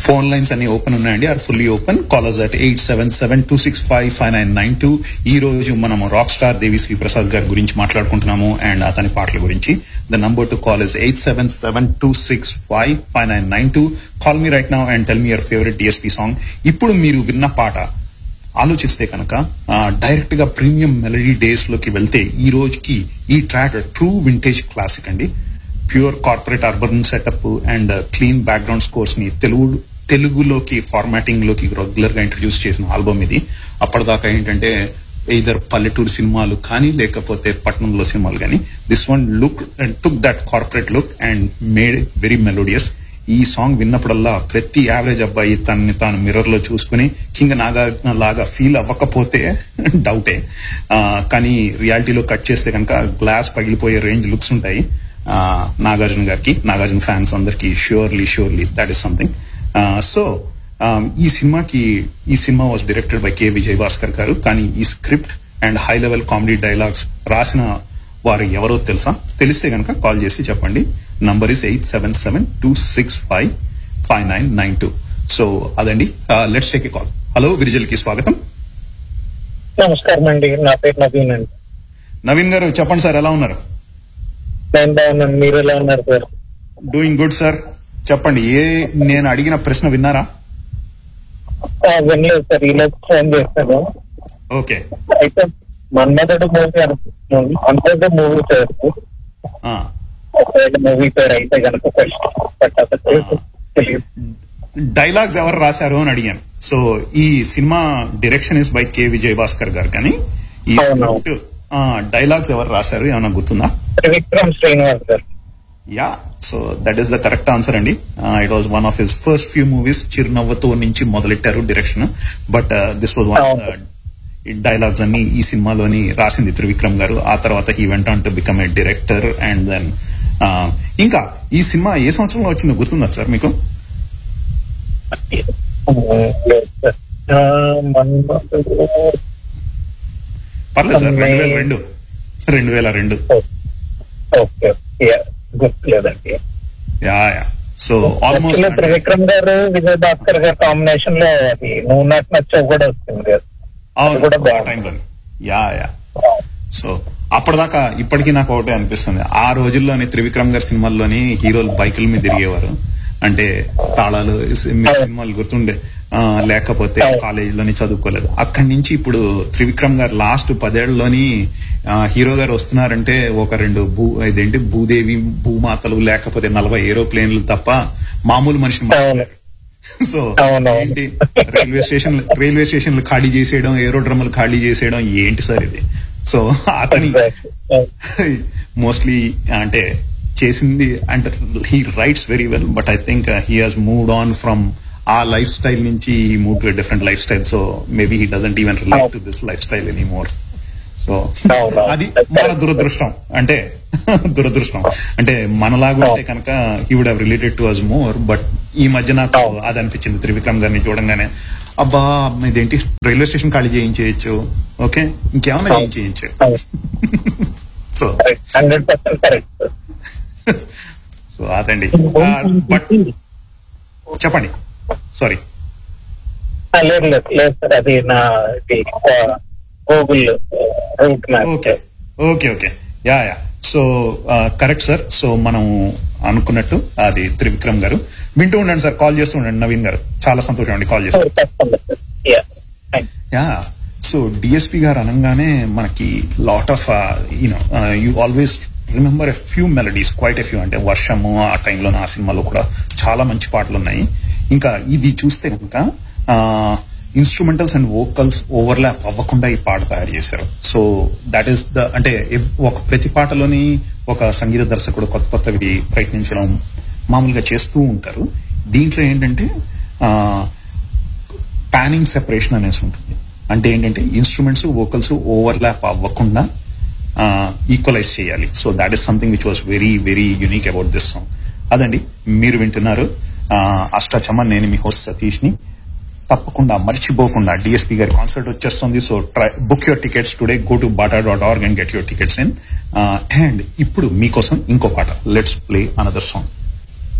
Phone lines అన్ని open ఉన్నాయండి are fully open callers at eight seven seven two six five five nine nine two ఈ రోజు మనం rock star Devi Sri Prasad గారి గురించి మాట్లాడుకుంటున్నాము అండ్ అతని పాటల గురించి the number to call is eight seven seven two six five five nine nine two call me right now and tell me your favourite DSP song ఇప్పుడు మీరు విన్న పాట ఆలోచిస్తే కనుక డైరెక్ట్ గా ప్రీమియం మెలడీ డేస్ లోకి వెళ్తే ఈ రోజుకి ఈ ట్రాక్ ట్రూ వింటేజ్ క్లాసిక్ అండి pure corporate urban setup and clean background scores ని తెలుగు తెలుగులోకి ఫార్మాటింగ్ లోకి రెగ్యులర్ గా ఇంట్రడ్యూస్ చేసిన ఆల్బమ్ ఇది అప్పటిదాకా ఏంటంటే ఇదర్ పల్లెటూరు సినిమాలు కానీ లేకపోతే పట్టణంలో సినిమాలు కానీ this one look and took that corporate look and made very melodious ఈ సాంగ్ విన్నప్పుడల్లా ప్రతి యావరేజ్ అబ్బాయి తనని తాను మిర్రర్ లో చూసుకుని కింగ్ నాగార్జున లాగా ఫీల్ అవ్వకపోతే డౌటే ఆ, కానీ రియాలిటీలో కట్ చేస్తే కనుక గ్లాస్ పగిలిపోయే రేంజ్ లుక్స్ ఉంటాయి ఆ, నాగార్జున గారికి నాగార్జున ఫ్యాన్స్ అందరికి surely surely that is something so ఈ సినిమాకి ఈ cinema was directed by K Vijay Bhaskar గారు కానీ ఈ script and high level comedy dialogues రాసిన వారు ఎవరో తెలుసా తెలిస్తే కనుక కాల్ చేసి చెప్పండి number is eight seven seven two six five five nine nine two so అదండి let's take a call hello విరిజల్కి స్వాగతం నమస్కారం అండి నా పేరు నవీన్ అండి నవీన్ గారు చెప్పండి సార్ ఎలా ఉన్నారు నేను బాగున్నాను మీరు ఎలా ఉన్నారు సార్ డూయింగ్ గుడ్ సార్ చెప్పండి ఏ నేను అడిగిన ప్రశ్న విన్నారా ఆ, వినలేదు సార్ ఈలోపు ఫోన్ చేస్తాను ఓకే అయితే మన్మధుడు మూవీ అనుకుంటున్నాను అంతర్గత మూవీ సార్ ఆ, ఒకవేళ మూవీ పేరు అయితే కనుక ఫస్ట్ పట్టాక తెలియదు డైలాగ్స్ ఎవరు రాశారు అని అడిగాను సో ఈ cinema direction is by K Vijay Bhaskar గారు కానీ ఈ అవును. script, ఆ, డైలాగ్స్ ఎవరు రాశారు ఏమన్నా గుర్తుందా త్రివిక్రమ్ శ్రీనివాస్ గారు yeah so that is the correct answer అండి it was one of his first few movies చిరునవ్వుతో నుంచి మొదలెట్టారు direction but this was one of dialogues అన్ని ఈ సినిమాలోని రాసింది త్రివిక్రమ్ గారు ఆ తర్వాత he went on to become a director and then ఇంకా ఈ సినిమా ఏ సంవత్సరంలో వచ్చిందో గుర్తుందా సార్ మీకు లేదు సార్ ఆ, మన్మధుడు పర్లేదు సార్ అమ్మాయి- రెండు వేల రెండు రెండు వేల రెండు ఓకే యా, గుర్తులేదండి yeah yeah so almost Actually, Trivikram గారు విజయ్ భాస్కర్ గారు కాంబినేషన్ లో అది నువ్వు నాకు నచ్చావు కూడా వస్తుంది కదా అవును కూడా ఆ బాగుంది. టైంలో యా యా సో అప్పటిదాకా ఇప్పటికీ నాకు ఒకటే అనిపిస్తుంది ఆ రోజుల్లోని త్రివిక్రమ్ గారి సినిమాల్లోని హీరోలు బైకుల మీద తిరిగేవారు అంటే తాళాలు సి- మీ సినిమాలు గుర్తుండే ఆ, లేకపోతే కాలేజీలోని చదువుకోలేదు అక్కడి నుంచి ఇప్పుడు త్రివిక్రమ్ గారు లాస్ట్ పదేళ్లలోని ఆ, హీరో గారు వస్తున్నారంటే ఒక రెండు భూ ఇదేంటి భూదేవి భూమాతలు లేకపోతే నలభై ఏరోప్లేన్లు తప్ప మామూలు మనిషిని అవును సో అవునవును. ఏంటి రైల్వే స్టేషన్ రైల్వే స్టేషన్లు ఖాళీ చేసేయడం ఏరోడ్రమ్లు ఖాళీ చేసేయడం ఏంటి సార్ ఇది సో అతని మోస్ట్లీ అంటే చేసింది అంటే he writes very well but I think he has moved on from a life style నుంచి move to different life style so maybe he doesn't even relate to this life style any more so అవును. అది మన దురదృష్టం అంటే దురదృష్టం అంటే మనలాగా ఉంటే కనుక he would have related to us more but ఈ మధ్య నాకు అది అనిపించింది త్రివిక్రమ్ గారిని చూడంగానే అబ్బా ఇదేంటి రైల్వే స్టేషన్ ఖాళీ చేయించేయచ్చు ఓకే ఇంకేమైనా చేయించేయచ్చు so hundred percent correct so అదండి బట్ చెప్పండి సారీ లేదు లేదు లేదు సార్ అది నా Google route map okay okay okay yeah yeah so correct sir so మనం అనుకున్నట్టు అది త్రివిక్రమ్ గారు వింటూ ఉండండి సార్ కాల్ చేస్తూ ఉండండి నవీన్ గారు చాలా సంతోషం అండి కాల్ చేస్తూ తప్పకుండా sir yeah thank ya so DSP గారు అనగానే మనకి lot of you know you always remember a few melodies quite a few అంటే వర్షము ఆ టైంలో ఆ సినిమాలో కూడా చాలా మంచి పాటలు ఉన్నాయి ఇంకా ఇది చూస్తే కనుక ఇన్స్ట్రుమెంటల్స్ అండ్ వోకల్స్ ఓవర్లాప్ అవ్వకుండా ఈ పాట తయారు చేశారు సో దట్ ఈస్ ద అంటే ఎవ్- ఒక ప్రతి పాటలోని ఒక సంగీత దర్శకుడు కొత్త కొత్తవి ప్రయత్నించడం మామూలుగా చేస్తూ ఉంటారు దీంట్లో ఏంటంటే ఆ, పానింగ్ సెపరేషన్ అనేసి ఉంటుంది అంటే ఏంటంటే ఇన్స్ట్రుమెంట్స్ వోకల్స్ ఓవర్లాప్ అవ్వకుండా ఈక్వలైజ్ చేయాలి so that is something which was very very unique about this song అదండి మీరు వింటున్నారు ఆ, అష్టాచమ్మ నేను మీ హోస్ట్ సతీష్ ని తప్పకుండా మర్చిపోకుండా డిఎస్పీ గారి కాన్సర్ట్ వచ్చేస్తుంది so try book your tickets today go to BATA dot org and get your tickets in and ఇప్పుడు మీకోసం ఇంకో పాట లెట్స్ ప్లే అనదర్ సాంగ్